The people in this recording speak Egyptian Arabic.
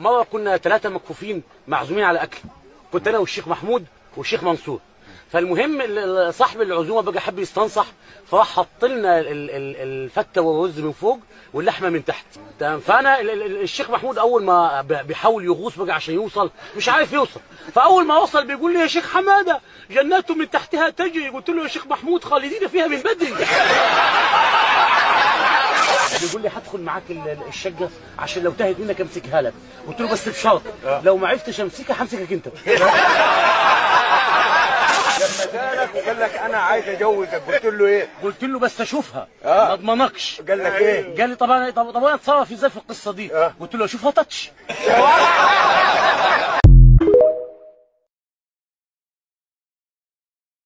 مره كنا ثلاثه مكفوفين معزومين على اكل كنت انا والشيخ محمود والشيخ منصور فالمهم ال- ال- صاحب العزومه بقى حب يستنصح فراح حط لنا ال- ال- الفته والرز من فوق واللحمه من تحت تمام فانا ال- ال- الشيخ محمود اول ما ب- بيحاول يغوص بقى عشان يوصل مش عارف يوصل فاول ما وصل بيقول لي يا شيخ حماده جنات من تحتها تجري قلت له يا شيخ محمود خالدين فيها من بدري بيقول لي هدخل معاك ال- ال- الشقه عشان لو تهت منك امسكها لك قلت له بس بشرط لو ما عرفتش امسكها همسكك انت لما سالك وقال لك انا عايز اجوزك قلت له ايه؟ قلت له بس اشوفها آه. ما اضمنكش قال لك ايه؟ قال لي طب انا طب طب انا اتصرف ازاي في القصه دي آه. قلت له اشوفها تاتش